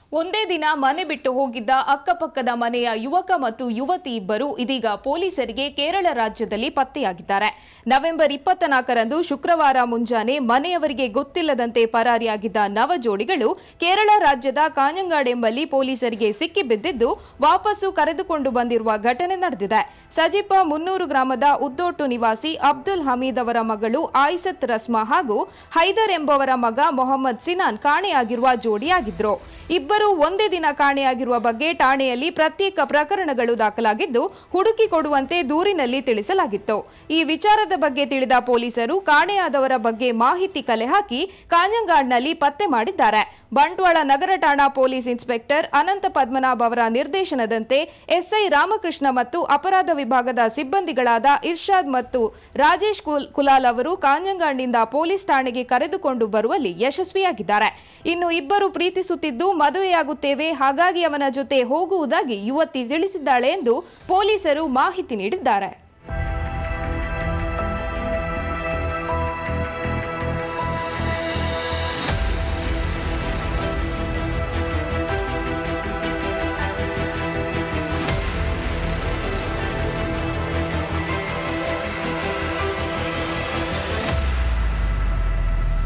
ಒಂದೇ ದಿನ ಮನೆ ಬಿಟ್ಟು ಹೋಗಿದ್ದ ಅಕ್ಕಪಕ್ಕದ ಮನೆಯ ಯುವಕ ಮತ್ತು ಯುವತಿ ಇಬ್ಬರು ಇದೀಗ ಪೊಲೀಸರಿಗೆ ಕೇರಳ ರಾಜ್ಯದಲ್ಲಿ ಪತ್ತೆಯಾಗಿದ್ದಾರೆ ನವೆಂಬರ್ ಇಪ್ಪತ್ತ ನಾಲ್ಕರಂದು ಶುಕ್ರವಾರ ಮುಂಜಾನೆ ಮನೆಯವರಿಗೆ ಗೊತ್ತಿಲ್ಲದಂತೆ ಪರಾರಿಯಾಗಿದ್ದ ನವ ಜೋಡಿಗಳು ಕೇರಳ ರಾಜ್ಯದ ಕಾಂಜಂಗಾಡ್ ಎಂಬಲ್ಲಿ ಪೊಲೀಸರಿಗೆ ಸಿಕ್ಕಿಬಿದ್ದಿದ್ದು ವಾಪಸ್ಸು ಕರೆದುಕೊಂಡು ಬಂದಿರುವ ಘಟನೆ ನಡೆದಿದೆ ಸಜಿಪ ಮುನ್ನೂರು ಗ್ರಾಮದ ಉದ್ದೋಟು ನಿವಾಸಿ ಅಬ್ದುಲ್ ಹಮೀದ್ ಅವರ ಮಗಳು ಆಯಿಸತ್ ರಸ್ಮಾ ಹಾಗೂ ಹೈದರ್ ಎಂಬುವರ ಮಗ ಮೊಹಮ್ಮದ್ ಸಿನಾನ್ ಕಾಣೆಯಾಗಿರುವ ಜೋಡಿಯಾಗಿದ್ರು ಇಬ್ಬರು ಒಂದೇ ದಿನ ಕಾಣೆಯಾಗಿರುವ ಬಗ್ಗೆ ಠಾಣೆಯಲ್ಲಿ ಪ್ರತ್ಯೇಕ ಪ್ರಕರಣಗಳು ದಾಖಲಾಗಿದ್ದು ಹುಡುಕಿ ಕೊಡುವಂತೆ ದೂರಿನಲ್ಲಿ ತಿಳಿಸಲಾಗಿತ್ತು ಈ ವಿಚಾರದ ಬಗ್ಗೆ ತಿಳಿದ ಪೊಲೀಸರು ಕಾಣೆಯಾದವರ ಬಗ್ಗೆ ಮಾಹಿತಿ ಕಲೆ ಹಾಕಿ ಕಾಂಜಂಗಾಡ್ನಲ್ಲಿ ಪತ್ತೆ ಮಾಡಿದ್ದಾರೆ ಬಂಟ್ವಾಳ ನಗರ ಠಾಣಾ ಪೊಲೀಸ್ ಇನ್ಸ್ಪೆಕ್ಟರ್ ಅನಂತ ಪದ್ಮನಾಭ್ ಅವರ ನಿರ್ದೇಶನದಂತೆ ಎಸ್ಐ ರಾಮಕೃಷ್ಣ ಮತ್ತು ಅಪರಾಧ ವಿಭಾಗದ ಸಿಬ್ಬಂದಿಗಳಾದ ಇರ್ಷಾದ್ ಮತ್ತು ರಾಜೇಶ್ ಕುಲ್- ಕುಲಾಲ್ ಅವರು ಕಾಂಜಂಗಾಡ್ನಿಂದ ಪೊಲೀಸ್ ಠಾಣೆಗೆ ಕರೆದುಕೊಂಡು ಬರುವಲ್ಲಿ ಯಶಸ್ವಿಯಾಗಿದ್ದಾರೆ ಇನ್ನು ಇಬ್ಬರು ಪ್ರೀತಿಸುತ್ತಿದ್ದು ಮದುವೆಯಾಗುತ್ತೇವೆ ಹಾಗಾಗಿ ಅವನ ಜೊತೆ ಹೋಗುವುದಾಗಿ ಯುವತಿ ತಿಳಿಸಿದ್ದಾಳೆ ಎಂದು ಪೊಲೀಸರು ಮಾಹಿತಿ ನೀಡಿದ್ದಾರೆ